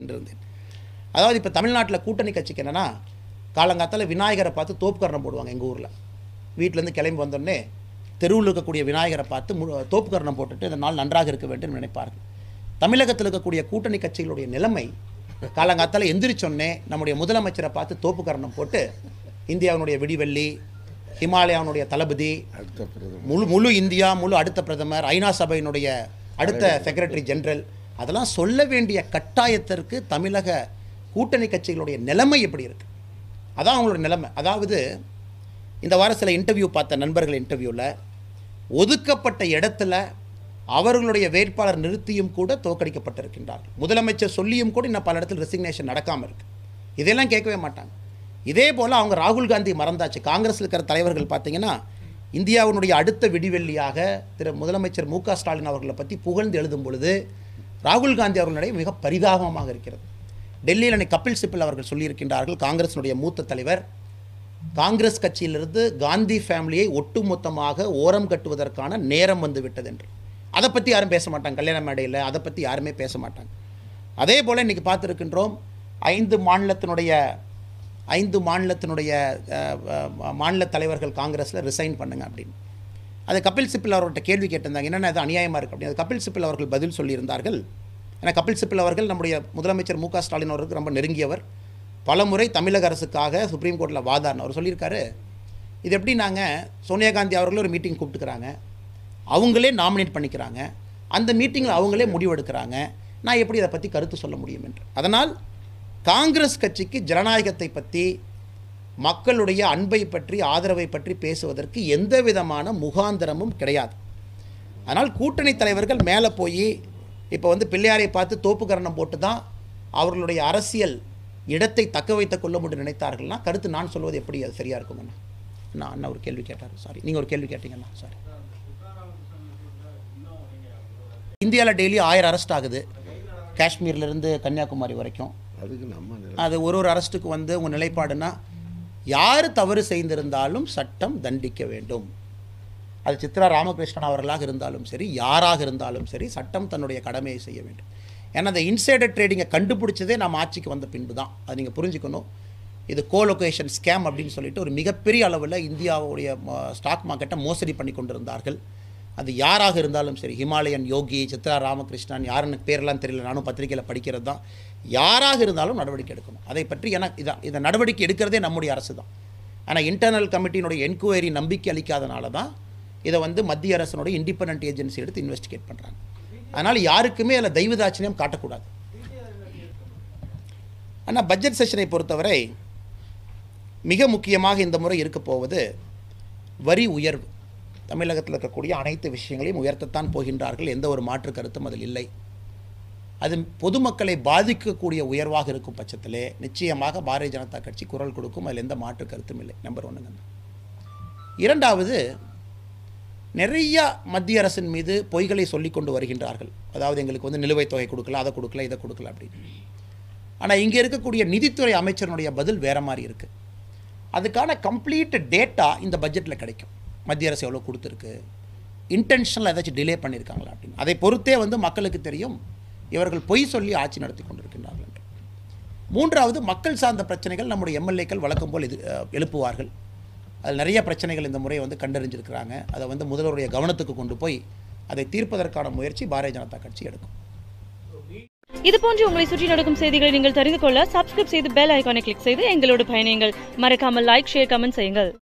சென்றிருந்தேன் அதாவது இப்போ தமிழ்நாட்டில் கூட்டணி கட்சிக்கு என்னென்னா காலங்காத்தால விநாயகரை பார்த்து தோப்புக்கரணம் போடுவாங்க எங்கள் ஊரில் வீட்டிலேருந்து கிளம்பி வந்தோடனே தெருவில் இருக்கக்கூடிய விநாயகரை பார்த்து மு தோப்புக்கரணம் போட்டுட்டு இந்த நாள் நன்றாக இருக்க வேண்டும் என்று நினைப்பார்கள் தமிழகத்தில் இருக்கக்கூடிய கூட்டணி கட்சிகளுடைய நிலைமை காலங்காத்தால எந்திரிச்சொன்னே நம்முடைய முதலமைச்சரை பார்த்து தோப்புக்கரணம் போட்டு இந்தியாவினுடைய விடிவெள்ளி ஹிமாலயாவுடைய தளபதி அடுத்த பிரதமர் முழு முழு இந்தியா முழு அடுத்த பிரதமர் ஐநா சபையினுடைய அடுத்த செக்ரட்டரி ஜெனரல் அதெல்லாம் சொல்ல வேண்டிய கட்டாயத்திற்கு தமிழக கூட்டணி கட்சிகளுடைய நிலைமை எப்படி இருக்கு அதான் அவங்களோட நிலைமை அதாவது இந்த வாரம் சில இன்டர்வியூ பார்த்த நண்பர்கள் இன்டர்வியூவில் ஒதுக்கப்பட்ட இடத்துல அவர்களுடைய வேட்பாளர் நிறுத்தியும் கூட தோற்கடிக்கப்பட்டிருக்கின்றார்கள் முதலமைச்சர் சொல்லியும் கூட இன்னும் பல இடத்துல ரெசிக்னேஷன் நடக்காமல் இருக்கு இதெல்லாம் கேட்கவே மாட்டாங்க இதே போல் அவங்க ராகுல் காந்தி மறந்தாச்சு காங்கிரஸில் இருக்கிற தலைவர்கள் பார்த்தீங்கன்னா இந்தியாவினுடைய அடுத்த விடிவெள்ளியாக திரு முதலமைச்சர் மு க ஸ்டாலின் அவர்களை பற்றி புகழ்ந்து எழுதும் பொழுது ராகுல் காந்தி அவர்களுடைய மிக பரிதாபமாக இருக்கிறது டெல்லியில் அன்னைக்கு கபில் சிப்பல் அவர்கள் சொல்லியிருக்கின்றார்கள் காங்கிரஸினுடைய மூத்த தலைவர் காங்கிரஸ் கட்சியிலிருந்து காந்தி ஃபேமிலியை ஒட்டுமொத்தமாக ஓரம் கட்டுவதற்கான நேரம் வந்து விட்டது என்று அதை பற்றி யாரும் பேச மாட்டாங்க கல்யாண மேடையில் அதை பற்றி யாருமே பேச மாட்டாங்க அதே போல் இன்றைக்கி பார்த்துருக்கின்றோம் ஐந்து மாநிலத்தினுடைய ஐந்து மாநிலத்தினுடைய அஹ், அஹ், மாநில தலைவர்கள் காங்கிரஸில் ரிசைன் பண்ணுங்க அப்படின்னு அது கபில் சிப்பில் அவர்கிட்ட கேள்வி கேட்டிருந்தாங்க என்னென்ன அது அநியாயமாக இருக்குது அப்படின்னு அது கபில் சிப்பில் அவர்கள் பதில் சொல்லியிருந்தார்கள் ஏன்னா கபில் சிப்பில் அவர்கள் நம்முடைய முதலமைச்சர் மு க ஸ்டாலின் அவருக்கு ரொம்ப நெருங்கியவர் பலமுறை தமிழக அரசுக்காக சுப்ரீம் கோர்ட்டில் வாதாடின அவர் சொல்லியிருக்காரு இது எப்படி நாங்கள் சோனியா காந்தி அவர்களும் ஒரு மீட்டிங் கூப்பிட்டுக்கிறாங்க அவங்களே நாமினேட் பண்ணிக்கிறாங்க அந்த மீட்டிங்கில் அவங்களே முடிவெடுக்கிறாங்க நான் எப்படி இதை பற்றி கருத்து சொல்ல முடியும் என்று அதனால் காங்கிரஸ் கட்சிக்கு ஜனநாயகத்தை பற்றி மக்களுடைய அன்பை பற்றி ஆதரவை பற்றி பேசுவதற்கு எந்த விதமான முகாந்திரமும் கிடையாது அதனால் கூட்டணி தலைவர்கள் மேலே போய் இப்போ வந்து பிள்ளையாரை பார்த்து தோப்புக்கரணம் போட்டு தான் அவர்களுடைய அரசியல் இடத்தை தக்க வைத்துக் கொள்ள முடியும் நினைத்தார்கள்னா கருத்து நான் சொல்வது எப்படி அது சரியாக இருக்குங்கண்ணா அண்ணா அண்ணா ஒரு கேள்வி கேட்டார் சாரி நீங்கள் ஒரு கேள்வி கேட்டீங்கண்ணா சாரி இந்தியாவில் டெய்லி ஆயிரம் அரெஸ்ட் ஆகுது காஷ்மீர்லேருந்து கன்னியாகுமரி வரைக்கும் அதுக்கு நம்ம நிலை அது ஒரு ஒரு அரஸ்ட்டுக்கு வந்து உங்கள் நிலைப்பாடுனா யார் தவறு செய்திருந்தாலும் சட்டம் தண்டிக்க வேண்டும் அது சித்ரா ராமகிருஷ்ணன் அவர்களாக இருந்தாலும் சரி யாராக இருந்தாலும் சரி சட்டம் தன்னுடைய கடமையை செய்ய வேண்டும் ஏன்னா அந்த இன்சைடர் ட்ரேடிங்கை கண்டுபிடிச்சதே நம்ம ஆட்சிக்கு வந்த பின்பு தான் அது நீங்கள் புரிஞ்சுக்கணும் இது கோலொகேஷன் ஸ்கேம் அப்படின்னு சொல்லிட்டு ஒரு மிகப்பெரிய அளவில் இந்தியாவுடைய ஸ்டாக் மார்க்கெட்டை மோசடி பண்ணி கொண்டிருந்தார்கள் அது யாராக இருந்தாலும் சரி ஹிமாலயன் யோகி சித்ரா ராமகிருஷ்ணன் யாருன்னு பேரெல்லாம் தெரியல நானும் பத்திரிகையில் படிக்கிறது தான் யாராக இருந்தாலும் நடவடிக்கை எடுக்கணும் அதை பற்றி எனக்கு இதான் இந்த நடவடிக்கை எடுக்கிறதே நம்முடைய அரசு தான் ஆனால் இன்டர்னல் கமிட்டியினுடைய என்கொயரி நம்பிக்கை அளிக்காதனால தான் இதை வந்து மத்திய அரசனுடைய இண்டிபெண்டன்ட் ஏஜென்சி எடுத்து இன்வெஸ்டிகேட் பண்ணுறாங்க அதனால் யாருக்குமே அதில் தெய்வதாட்சியம் காட்டக்கூடாது ஆனால் பட்ஜெட் செஷனை பொறுத்தவரை மிக முக்கியமாக இந்த முறை இருக்க போவது வரி உயர்வு தமிழகத்தில் இருக்கக்கூடிய அனைத்து விஷயங்களையும் உயர்த்தத்தான் போகின்றார்கள் எந்த ஒரு மாற்று கருத்தும் அதில் இல்லை அது பொதுமக்களை பாதிக்கக்கூடிய உயர்வாக இருக்கும் பட்சத்திலே நிச்சயமாக பாரதிய ஜனதா கட்சி குரல் கொடுக்கும் அதில் எந்த மாற்று கருத்தும் இல்லை நம்பர் ஒன்றுங்க இரண்டாவது நிறைய மத்திய அரசின் மீது பொய்களை சொல்லிக் கொண்டு வருகின்றார்கள் அதாவது எங்களுக்கு வந்து நிலுவைத் தொகை கொடுக்கல அதை கொடுக்கல இதை கொடுக்கல அப்படின்னு ஆனால் இங்கே இருக்கக்கூடிய நிதித்துறை அமைச்சருடைய பதில் வேற மாதிரி இருக்குது அதுக்கான கம்ப்ளீட் டேட்டா இந்த பட்ஜெட்டில் கிடைக்கும் மத்திய அரசு எவ்வளோ கொடுத்துருக்கு இன்டென்ஷனில் ஏதாச்சும் டிலே பண்ணியிருக்காங்களா அப்படின்னு அதை பொறுத்தே வந்து மக்களுக்கு தெரியும் இவர்கள் பொய் சொல்லி ஆட்சி நடத்தி கொண்டிருக்கின்றார்கள் என்று மூன்றாவது மக்கள் சார்ந்த பிரச்சனைகள் நம்முடைய எம்எல்ஏக்கள் வழக்கம் போல் இது அஹ், எழுப்புவார்கள் அதில் நிறைய பிரச்சனைகள் இந்த முறை வந்து கண்டறிஞ்சிருக்கிறாங்க அதை வந்து முதல்வருடைய கவனத்துக்கு கொண்டு போய் அதை தீர்ப்பதற்கான முயற்சி பாரதிய ஜனதா கட்சி எடுக்கும் இது போன்று உங்களை சுற்றி நடக்கும் செய்திகளை நீங்கள் தெரிந்து கொள்ள சப்ஸ்கிரைப் செய்து பெல் ஐகானை கிளிக் செய்து எங்களோடு பயணியுங்கள் மறக்காமல் லைக் ஷேர் கமெண்ட் செய்யுங்கள்